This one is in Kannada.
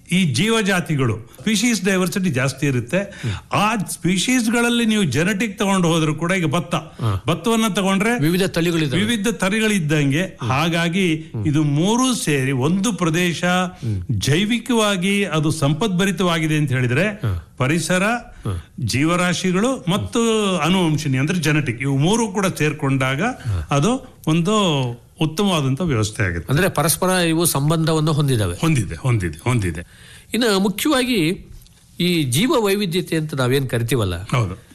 ಈ ಜೀವಜಾತಿಗಳು ಸ್ಪೀಶೀಸ್ ಡೈವರ್ಸಿಟಿ ಜಾಸ್ತಿ ಇರುತ್ತೆ ಆ ಸ್ಪೀಶೀಸ್ಗಳಲ್ಲಿ ನೀವು ಜೆನೆಟಿಕ್ ತಗೊಂಡು ಹೋದ್ರು ಕೂಡ ಈಗ ಭತ್ತ ಭತ್ತವನ್ನ ತಗೊಂಡ್ರೆ ವಿವಿಧ ತಳಿಗಳಿದ್ದಾವೆ ವಿವಿಧ ತಳಿಗಳಿದ್ದಂಗೆ ಹಾಗಾಗಿ ಇದು ಮೂರು ಸೇರಿ ಒಂದು ಪ್ರದೇಶ ಜೈವಿಕವಾಗಿ ಅದು ಸಂಪದ್ಭರಿತವಾಗಿದೆ ಅಂತ ಹೇಳಿದ್ರೆ ಪರಿಸರ ಜೀವರಾಶಿಗಳು ಮತ್ತು ಅನುವಂಶಿನಿ ಅಂದ್ರೆ ಜೆನೆಟಿಕ್ ಇವು ಮೂರು ಕೂಡ ಸೇರ್ಕೊಂಡಾಗ ಅದು ಒಂದು ಉತ್ತಮವಾದಂತ ವ್ಯವಸ್ಥೆ ಆಗುತ್ತೆ ಅಂದ್ರೆ ಪರಸ್ಪರ ಇವು ಸಂಬಂಧವನ್ನು ಹೊಂದಿದಾವೆ ಹೊಂದಿದೆ ಹೊಂದಿದೆ ಹೊಂದಿದೆ ಇನ್ನು ಮುಖ್ಯವಾಗಿ ಈ ಜೀವ ವೈವಿಧ್ಯತೆ ಅಂತ ನಾವೇನ್ ಕರಿತೀವಲ್ಲ ಹೌದು